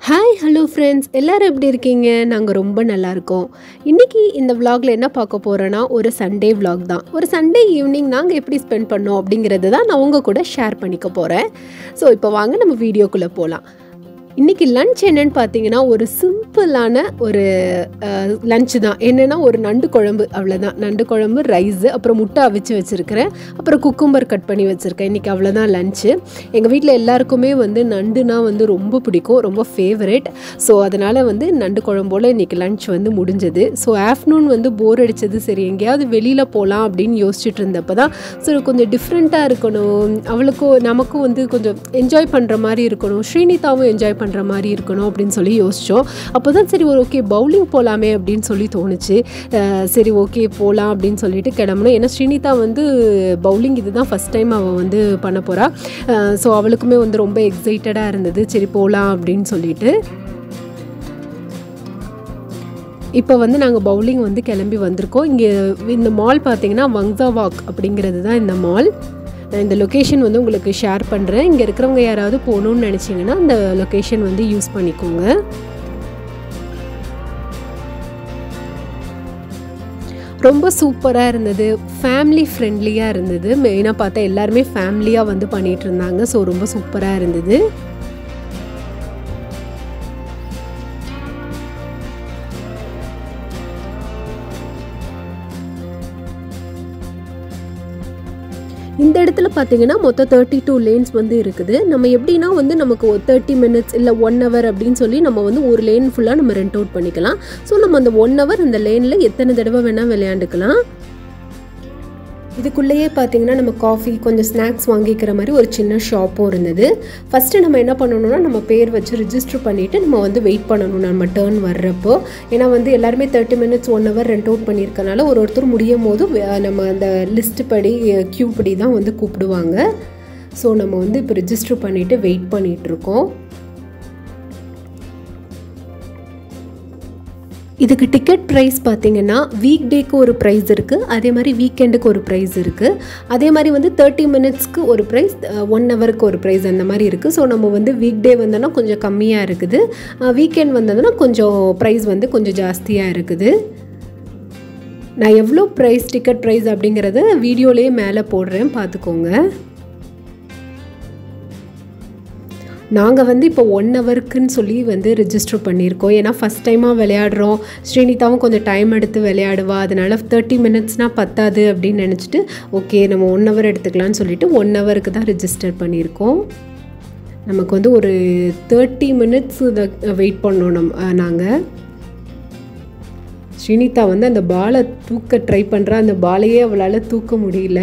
hi hello friends எல்லாரும் எப்படி இருக்கீங்க நாங்கள் ரொம்ப நல்லா இருக்கோம் இன்றைக்கி இந்த vlogல என்ன பார்க்க போகிறோன்னா ஒரு சண்டே vlog தான் ஒரு சண்டே ஈவினிங் நாங்கள் எப்படி ஸ்பெண்ட் பண்ணோம் அப்படிங்கிறது தான் நான் உங்கள் கூட ஷேர் பண்ணிக்க போகிறேன் ஸோ இப்போ வாங்க நம்ம வீடியோக்குள்ளே போகலாம் இன்றைக்கி லன்ச் என்னன்னு பார்த்தீங்கன்னா ஒரு சிம்பிளான ஒரு லன்ச் தான் என்னென்னா ஒரு நண்டு குழம்பு அவ்வளோதான் நண்டு குழம்பு ரைஸு அப்புறம் முட்டை அவிச்சு வச்சுருக்கிறேன் அப்புறம் குக்கும்பர் கட் பண்ணி வச்சுருக்கேன் இன்றைக்கி அவ்வளோதான் லன்ச்சு எங்கள் வீட்டில் எல்லாருக்குமே வந்து நண்டுனா வந்து ரொம்ப பிடிக்கும் ரொம்ப ஃபேவரட் ஸோ அதனால் வந்து நண்டு குழம்போல இன்றைக்கி லன்ச் வந்து முடிஞ்சது ஸோ ஆஃப்டர்நூன் வந்து போர் அடிச்சது சரி எங்கேயாவது வெளியில் போகலாம் அப்படின்னு யோசிச்சுட்டு இருந்தப்போ தான் ஸோ கொஞ்சம் டிஃப்ரெண்ட்டாக இருக்கணும் அவளுக்கும் நமக்கும் வந்து கொஞ்சம் என்ஜாய் பண்ணுற மாதிரி இருக்கணும் ஸ்ரீனிதாவும் என்ஜாய் பண்ணுற மாதிரி இருக்கணும் அப்படின்னு சொல்லி யோசித்தோம் அப்போ தான் சரி ஒரு ஓகே பவுலிங் போகலாமே அப்படின்னு சொல்லி தோணுச்சு அஹ் சரி ஓகே போகலாம் அப்படின்னு சொல்லிட்டு கிளம்பணும் ஏன்னா ஸ்ரீனிதா வந்து பவுலிங் இதுதான் ஃபஸ்ட் டைம் அவள் வந்து பண்ண போகிறா ஸோ அவளுக்குமே வந்து ரொம்ப எக்ஸைட்டடாக இருந்தது சரி போகலாம் அப்படின்னு சொல்லிட்டு இப்போ வந்து நாங்கள் பவுலிங் வந்து கிளம்பி வந்திருக்கோம் இங்கே இந்த மால் பார்த்தீங்கன்னா வங்ஸா வாக் அப்படிங்கிறது தான் இந்த மால் நான் இந்த லொக்கேஷன் வந்து உங்களுக்கு ஷேர் பண்ணுறேன் இங்கே இருக்கிறவங்க யாராவது போகணுன்னு நினச்சிங்கன்னா அந்த லொக்கேஷன் வந்து யூஸ் பண்ணிக்கோங்க ரொம்ப சூப்பராக இருந்தது ஃபேமிலி ஃப்ரெண்ட்லியாக இருந்தது மெயினாக பார்த்தா எல்லாருமே ஃபேமிலியாக வந்து பண்ணிகிட்டு இருந்தாங்க ஸோ ரொம்ப சூப்பராக இருந்தது இந்த இடத்துல பார்த்தீங்கன்னா மொத்தம் தேர்ட்டி டூ லேன்ஸ் வந்து இருக்குது நம்ம எப்படின்னா வந்து நமக்கு ஒரு தேர்ட்டி மினிட்ஸ் இல்லை ஒன் ஹவர் அப்படின்னு சொல்லி நம்ம வந்து ஒரு லேன் ஃபுல்லாக நம்ம ரெண்ட் அவுட் பண்ணிக்கலாம் ஸோ நம்ம அந்த ஒன் ஹவர் அந்த லேனில் எத்தனை தடவை வேணால் விளையாண்டுக்கலாம் இதுக்குள்ளேயே பார்த்தீங்கன்னா நம்ம காஃபி கொஞ்சம் ஸ்நாக்ஸ் வாங்கிக்கிற மாதிரி ஒரு சின்ன ஷாப்பும் இருந்தது ஃபஸ்ட்டு நம்ம என்ன பண்ணணும்னா நம்ம பேர் வச்சு ரிஜிஸ்டர் பண்ணிவிட்டு நம்ம வந்து வெயிட் பண்ணணும் நம்ம டேர்ன் வர்றப்போ ஏன்னா வந்து எல்லாருமே thirty minutes one hour rent out பண்ணியிருக்கனால ஒரு ஒருத்தர் முடியும் போது வே- நம்ம அந்த லிஸ்ட் படி க்யூ படி தான் வந்து கூப்பிடுவாங்க ஸோ நம்ம வந்து இப்போ ரிஜிஸ்டர் பண்ணிவிட்டு வெயிட் பண்ணிகிட்ருக்கோம் இதுக்கு டிக்கெட் ப்ரைஸ் பார்த்தீங்கன்னா வீக் டேக்கு ஒரு ப்ரைஸ் இருக்குது அதே மாதிரி வீக்கெண்டுக்கு ஒரு ப்ரைஸ் இருக்குது அதே மாதிரி வந்து தேர்ட்டி மினிட்ஸ்க்கு ஒரு ப்ரைஸ் ஒன் ஹவருக்கு ஒரு ப்ரைஸ் அந்த மாதிரி இருக்குது ஸோ நம்ம வந்து வீக் டே வந்தோன்னா கொஞ்சம் கம்மியாக இருக்குது வீக்கெண்ட் வந்ததுன்னா கொஞ்சம் ப்ரைஸ் வந்து கொஞ்சம் ஜாஸ்தியாக இருக்குது நான் எவ்வளோ ப்ரைஸ் டிக்கெட் ப்ரைஸ் அப்படிங்கிறத வீடியோலேயே மேலே போடுறேன் பார்த்துக்கோங்க நாங்கள் வந்து இப்போ ஒன் ஹவருக்குன்னு சொல்லி வந்து ரிஜிஸ்டர் பண்ணியிருக்கோம் ஏன்னா ஃபஸ்ட் டைமாக விளையாடுறோம் ஸ்ரீனிதாவும் கொஞ்சம் டைம் எடுத்து விளையாடுவா அதனால தேர்ட்டி மினிட்ஸ்னால் பத்தாது அப்படின்னு நினச்சிட்டு ஓகே நம்ம ஒன் ஹவர் எடுத்துக்கலாம்னு சொல்லிட்டு ஒன் ஹவருக்கு தான் ரிஜிஸ்டர் பண்ணியிருக்கோம் நமக்கு வந்து ஒரு தேர்ட்டி மினிட்ஸ் இதை வெயிட் பண்ணோம் நம்ம நாங்கள் ஸ்ரீனிதா வந்து அந்த பாலை தூக்க ட்ரை பண்ணுறா அந்த பாலையே அவளால் தூக்க முடியல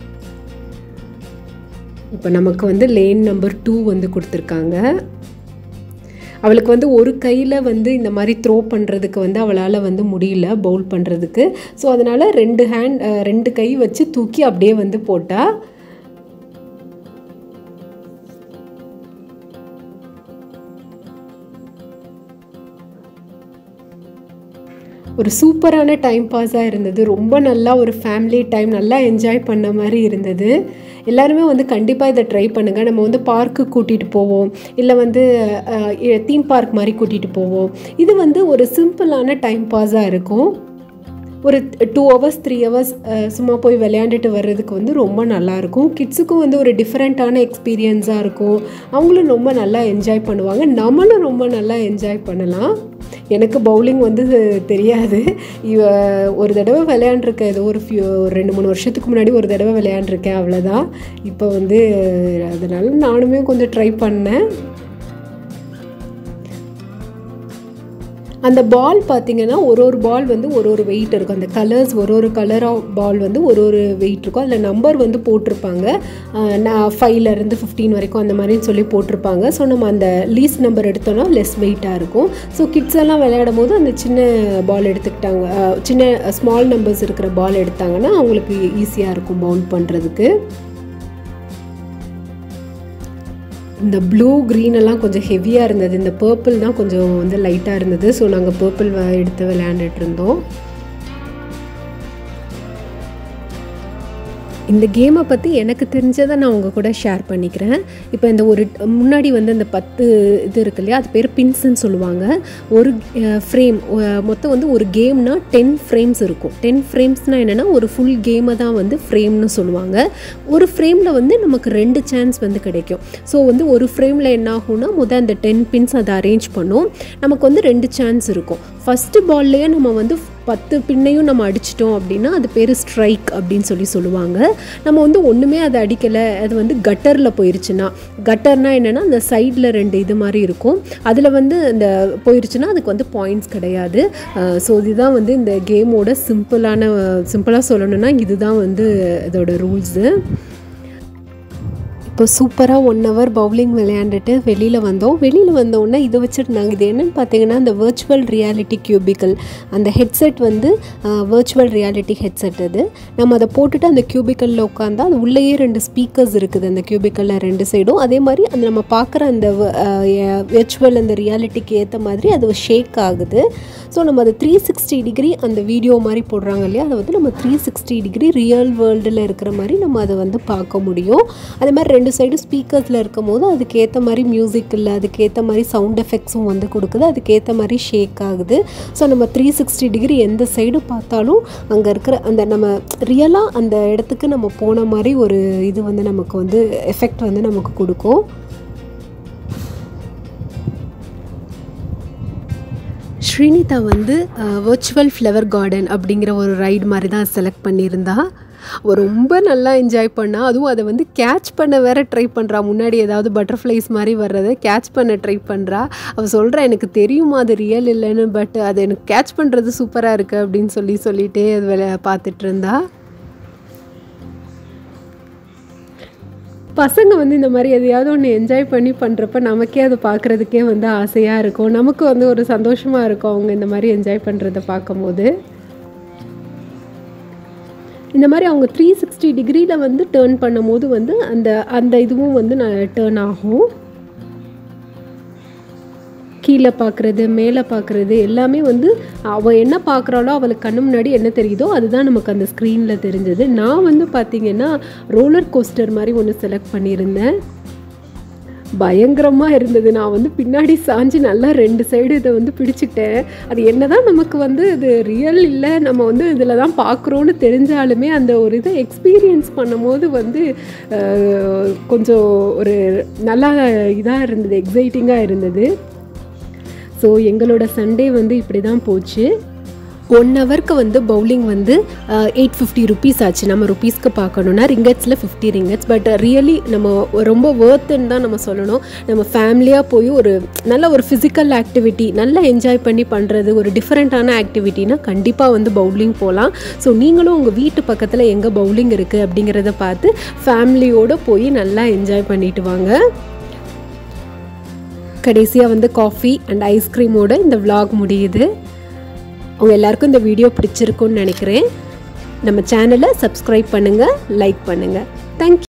இப்போ நமக்கு வந்து லேன் நம்பர் டூ வந்து கொடுத்துருக்காங்க அவளுக்கு வந்து ஒரு கையில் வந்து இந்த மாதிரி த்ரோ பண்ணுறதுக்கு வந்து அவளால் வந்து முடியல பவுல் பண்ணுறதுக்கு ஸோ அதனால் ரெண்டு ஹேண்ட் ரெண்டு கை வச்சு தூக்கி அப்படியே வந்து போட்டா ஒரு சூப்பரான டைம் பாஸாக இருந்தது ரொம்ப நல்லா ஒரு ஃபேமிலி டைம் நல்லா என்ஜாய் பண்ண மாதிரி இருந்தது எல்லாருமே வந்து கண்டிப்பாக இதை ட்ரை பண்ணுங்கள் நம்ம வந்து பார்க்கு கூட்டிகிட்டு போவோம் இல்லை வந்து தீம் பார்க் மாதிரி கூட்டிகிட்டு போவோம் இது வந்து ஒரு சிம்பிளான டைம் பாஸாக இருக்கும் ஒரு டூ ஹவர்ஸ் த்ரீ ஹவர்ஸ் சும்மா போய் விளையாண்டுட்டு வர்றதுக்கு வந்து ரொம்ப நல்லாயிருக்கும் கிட்ஸுக்கும் வந்து ஒரு டிஃப்ரெண்ட்டான எக்ஸ்பீரியன்ஸாக இருக்கும் அவங்களும் ரொம்ப நல்லா என்ஜாய் பண்ணுவாங்க நம்மளும் ரொம்ப நல்லா என்ஜாய் பண்ணலாம் எனக்கு பவுலிங் வந்து தெரியாது இவ ஒரு தடவை விளையாண்டுருக்கேன் ஏதோ ஒரு ஃபியூ ஒரு ரெண்டு மூணு வருஷத்துக்கு முன்னாடி ஒரு தடவை விளையாண்டுருக்கேன் அவ்வளோதான் இப்போ வந்து அதனால நானுமே கொஞ்சம் ட்ரை பண்ணேன் அந்த பால் பார்த்தீங்கன்னா ஒரு ஒரு பால் வந்து ஒரு ஒரு வெயிட் இருக்கும் அந்த கலர்ஸ் ஒரு ஒரு கலராக பால் வந்து ஒரு ஒரு வெயிட் இருக்கும் அதில் நம்பர் வந்து போட்டிருப்பாங்க ஆஹ் நான் ஃபைவ்லேருந்து ஃபிஃப்டீன் வரைக்கும் அந்த மாதிரின்னு சொல்லி போட்டிருப்பாங்க ஸோ நம்ம அந்த லீஸ்ட் நம்பர் எடுத்தோன்னா லெஸ் வெயிட்டாக இருக்கும் ஸோ கிட்ஸ் எல்லாம் விளையாடும் போது அந்த சின்ன பால் எடுத்துக்கிட்டாங்க ஆஹ் சின்ன ஸ்மால் நம்பர்ஸ் இருக்கிற பால் எடுத்தாங்கன்னா அவங்களுக்கு ஈஸியாக இருக்கும் பவுல் பண்ணுறதுக்கு இந்த ப்ளூ க்ரீன் எல்லாம் கொஞ்சம் ஹெவியாக இருந்தது இந்த பர்பிள் தான் கொஞ்சம் வந்து லைட்டாக இருந்தது ஸோ நாங்கள் பர்பிள் எடுத்து விளையாண்டுட்டு இருந்தோம் இந்த கேமை பற்றி எனக்கு தெரிஞ்சதை நான் உங்கள் கூட ஷேர் பண்ணிக்கிறேன் இப்போ இந்த ஒரு முன்னாடி வந்து இந்த பத்து இது இருக்கு இல்லையா அது பேர் பின்ஸ்ன்னு சொல்லுவாங்க ஒரு ஃப்ரேம் மொத்தம் வந்து ஒரு கேம்னா டென் ஃப்ரேம்ஸ் இருக்கும் டென் ஃப்ரேம்ஸ்னால் என்னென்னா ஒரு ஃபுல் கேமை தான் வந்து ஃப்ரேம்னு சொல்லுவாங்க ஒரு ஃப்ரேமில் வந்து நமக்கு ரெண்டு சான்ஸ் வந்து கிடைக்கும் ஸோ வந்து ஒரு ஃப்ரேமில் என்ன ஆகும்னா முதல் அந்த டென் பின்ஸ் அதை அரேஞ்ச் பண்ணும் நமக்கு வந்து ரெண்டு சான்ஸ் இருக்கும் ஃபஸ்ட்டு பால்லையே நம்ம வந்து பத்து பின்னையும் நம்ம அடிச்சிட்டோம் அப்படின்னா அது பேர் ஸ்ட்ரைக் அப்படின்னு சொல்லி சொல்லுவாங்க நம்ம வந்து ஒன்றுமே அதை அடிக்கலை அது வந்து கட்டரில் போயிருச்சுன்னா கட்டர்னா என்னென்னா அந்த சைடில் ரெண்டு இது மாதிரி இருக்கும் அதில் வந்து அந்த போயிருச்சுன்னா அதுக்கு வந்து பாயிண்ட்ஸ் கிடையாது ஸோ இதுதான் வந்து இந்த கேமோட சிம்பிளான சிம்பிளாக சொல்லணும்னா இதுதான் வந்து இதோட ரூல்ஸு இப்போ சூப்பராக ஒன் ஹவர் பவுலிங் விளையாண்டுட்டு வெளியில் வந்தோம் வெளியில் வந்தோடனே இதை வச்சுட்டு நாங்கள் இது என்னென்னு பார்த்தீங்கன்னா இந்த வர்ச்சுவல் ரியாலிட்டி கியூபிக்கல் அந்த ஹெட்செட் வந்து வர்ச்சுவல் ரியாலிட்டி ஹெட்செட் அது நம்ம அதை போட்டுட்டு அந்த கியூபிக்கலில் உட்காந்தா அது உள்ளேயே ரெண்டு ஸ்பீக்கர்ஸ் இருக்குது அந்த கியூபிக்கலில் ரெண்டு சைடும் அதே மாதிரி அந்த நம்ம பார்க்குற அந்த வர்ச்சுவல் அந்த ரியாலிட்டிக்கு ஏற்ற மாதிரி அது ஷேக் ஆகுது ஸோ நம்ம அதை த்ரீ சிக்ஸ்டி டிகிரி அந்த வீடியோ மாதிரி போடுறாங்க இல்லையா அதை வந்து நம்ம த்ரீ சிக்ஸ்டி டிகிரி ரியல் வேர்ல்டில் இருக்கிற மாதிரி நம்ம அதை வந்து பார்க்க முடியும் அதே மாதிரி ரெண்டு சைடும் ஸ்பீக்கர்ஸில் இருக்கும் போது அதுக்கேற்ற மாதிரி மியூசிக் இல்லை அதுக்கேற்ற மாதிரி சவுண்ட் எஃபெக்ட்ஸும் வந்து கொடுக்குது அதுக்கேற்ற மாதிரி ஷேக் ஆகுது ஸோ நம்ம த்ரீ சிக்ஸ்டி டிகிரி எந்த சைடு பார்த்தாலும் அங்கே இருக்கிற அந்த நம்ம ரியலாக அந்த இடத்துக்கு நம்ம போன மாதிரி ஒரு இது வந்து நமக்கு வந்து எஃபெக்ட் வந்து நமக்கு கொடுக்கும் ஸ்ரீனிதா வந்து வர்ச்சுவல் ஃப்ளவர் கார்டன் அப்படிங்கிற ஒரு ரைடு மாதிரி தான் செலக்ட் பண்ணியிருந்தா அவள் ரொம்ப நல்லா என்ஜாய் பண்ணா அதுவும் அதை வந்து கேட்ச் பண்ண வேற ட்ரை பண்ணுறா முன்னாடி ஏதாவது பட்டர்ஃப்ளைஸ் மாதிரி வர்றதை கேட்ச் பண்ண ட்ரை பண்ணுறா அவள் சொல்கிறா எனக்கு தெரியுமா அது ரியல் இல்லைன்னு பட் அது எனக்கு கேட்ச் பண்ணுறது சூப்பராக இருக்குது அப்படின்னு சொல்லி சொல்லிகிட்டே அது வேலை பார்த்துட்டு இருந்தா பசங்க வந்து இந்த மாதிரி எதையாவது ஒன்று என்ஜாய் பண்ணி பண்ணுறப்ப நமக்கே அதை பார்க்குறதுக்கே வந்து ஆசையாக இருக்கும் நமக்கு வந்து ஒரு சந்தோஷமாக இருக்கும் அவங்க இந்த மாதிரி என்ஜாய் பண்ணுறத பார்க்கும்போது இந்த மாதிரி அவங்க த்ரீ சிக்ஸ்டி டிகிரியில் வந்து டேர்ன் பண்ணும்போது வந்து அந்த அந்த இதுவும் வந்து நான் டேர்ன் ஆகும் கீழே பார்க்குறது மேலே பார்க்குறது எல்லாமே வந்து அவள் என்ன பார்க்குறாளோ அவளுக்கு கண்ணு முன்னாடி என்ன தெரியுதோ அதுதான் நமக்கு அந்த ஸ்க்ரீனில் தெரிஞ்சது நான் வந்து பார்த்திங்கன்னா ரோலர் கோஸ்டர் மாதிரி ஒன்று செலக்ட் பண்ணியிருந்தேன் பயங்கரமாக இருந்தது நான் வந்து பின்னாடி சாஞ்சு நல்லா ரெண்டு சைடு இதை வந்து பிடிச்சிக்கிட்டேன் அது என்ன தான் நமக்கு வந்து இது ரியல் இல்லை நம்ம வந்து இதில் தான் பார்க்குறோன்னு தெரிஞ்சாலுமே அந்த ஒரு இதை எக்ஸ்பீரியன்ஸ் பண்ணும்போது வந்து கொஞ்சம் ஒரு நல்லா இதாக இருந்தது எக்ஸைட்டிங்காக இருந்தது ஸோ எங்களோட சண்டே வந்து இப்படி தான் போச்சு ஒன் ஹவருக்கு வந்து பவுலிங் வந்து எயிட் ஃபிஃப்டி ருபீஸ் ஆச்சு நம்ம ருபீஸ்க்கு பார்க்கணுன்னா ரிங்கட்ஸில் ஃபிஃப்டி ரிங்கட்ஸ் பட் ரியலி நம்ம ரொம்ப வேர்த்துன்னு தான் நம்ம சொல்லணும் நம்ம ஃபேமிலியாக போய் ஒரு நல்ல ஒரு ஃபிசிக்கல் ஆக்டிவிட்டி நல்லா என்ஜாய் பண்ணி பண்ணுறது ஒரு டிஃப்ரெண்ட்டான ஆக்டிவிட்டினா கண்டிப்பாக வந்து பவுலிங் போகலாம் ஸோ நீங்களும் உங்கள் வீட்டு பக்கத்தில் எங்கே பவுலிங் இருக்குது அப்படிங்கிறத பார்த்து ஃபேமிலியோடு போய் நல்லா என்ஜாய் பண்ணிட்டு வாங்க கடைசியாக வந்து காஃபி அண்ட் ஐஸ்கிரீமோட இந்த விலாக் முடியுது உங்கள் எல்லாருக்கும் இந்த வீடியோ பிடிச்சிருக்குன்னு நினைக்கிறேன் நம்ம சேனலை சப்ஸ்கிரைப் பண்ணுங்கள் லைக் பண்ணுங்கள் தேங்க்யூ